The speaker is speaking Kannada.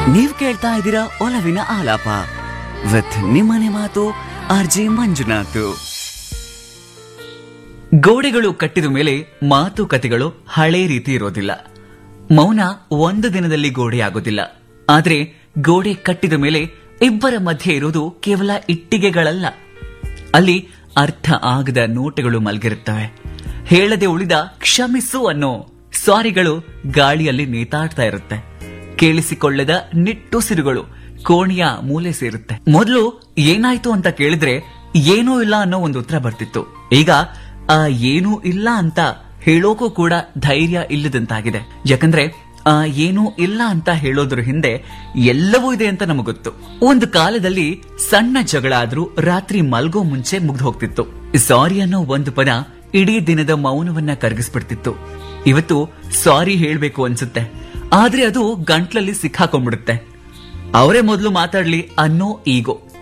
ನೀವ್ ಕೇಳ್ತಾ ಇದ್ದೀರಾ ಒಲವಿನ ಆಲಾಪ ವಿತ್ ನಿಮ್ಮನೆ ಮಾತು ಆರ್ ಜೆ ಮಂಜುನಾಥ್ ಗೋಡೆಗಳು ಕಟ್ಟಿದ ಮೇಲೆ ಮಾತುಕತೆಗಳು ಹಳೆ ರೀತಿ ಇರೋದಿಲ್ಲ ಮೌನ ಒಂದು ದಿನದಲ್ಲಿ ಗೋಡೆ ಆಗೋದಿಲ್ಲ ಆದ್ರೆ ಗೋಡೆ ಕಟ್ಟಿದ ಮೇಲೆ ಇಬ್ಬರ ಮಧ್ಯೆ ಇರೋದು ಕೇವಲ ಇಟ್ಟಿಗೆಗಳಲ್ಲ ಅಲ್ಲಿ ಅರ್ಥ ಆಗದ ನೋಟಗಳು ಮಲಗಿರುತ್ತವೆ ಹೇಳದೆ ಉಳಿದ ಕ್ಷಮಿಸು ಅನ್ನೋ ಸಾರಿಗಳು ಗಾಳಿಯಲ್ಲಿ ನೇತಾಡ್ತಾ ಇರುತ್ತೆ ಕೇಳಿಸಿಕೊಳ್ಳದ ನಿಟ್ಟುಸಿರುಗಳು ಕೋಣೆಯ ಮೂಲೆ ಸೇರುತ್ತೆ ಮೊದಲು ಏನಾಯ್ತು ಅಂತ ಕೇಳಿದ್ರೆ ಏನೂ ಇಲ್ಲ ಅನ್ನೋ ಒಂದು ಉತ್ತರ ಬರ್ತಿತ್ತು ಈಗ ಆ ಏನೂ ಇಲ್ಲ ಅಂತ ಹೇಳೋಕೂ ಕೂಡ ಧೈರ್ಯ ಇಲ್ಲದಂತಾಗಿದೆ ಯಾಕಂದ್ರೆ ಆ ಏನೂ ಇಲ್ಲ ಅಂತ ಹೇಳೋದ್ರ ಹಿಂದೆ ಎಲ್ಲವೂ ಇದೆ ಅಂತ ನಮಗ್ ಗೊತ್ತು ಒಂದು ಕಾಲದಲ್ಲಿ ಸಣ್ಣ ಜಗಳ ಆದ್ರೂ ರಾತ್ರಿ ಮಲ್ಗೋ ಮುಂಚೆ ಮುಗ್ದು ಹೋಗ್ತಿತ್ತು ಸಾರಿ ಅನ್ನೋ ಒಂದು ಪದ ಇಡೀ ದಿನದ ಮೌನವನ್ನ ಕರಗಿಸ್ಬಿಡ್ತಿತ್ತು ಇವತ್ತು ಸಾರಿ ಹೇಳ್ಬೇಕು ಅನ್ಸುತ್ತೆ ಆದ್ರೆ ಅದು ಗಂಟ್ಲಲ್ಲಿ ಸಿಕ್ಕಾಕೊಂಡ್ಬಿಡುತ್ತೆ ಅವರೇ ಮೊದಲು ಮಾತಾಡ್ಲಿ ಅನ್ನೋ ಈಗೋ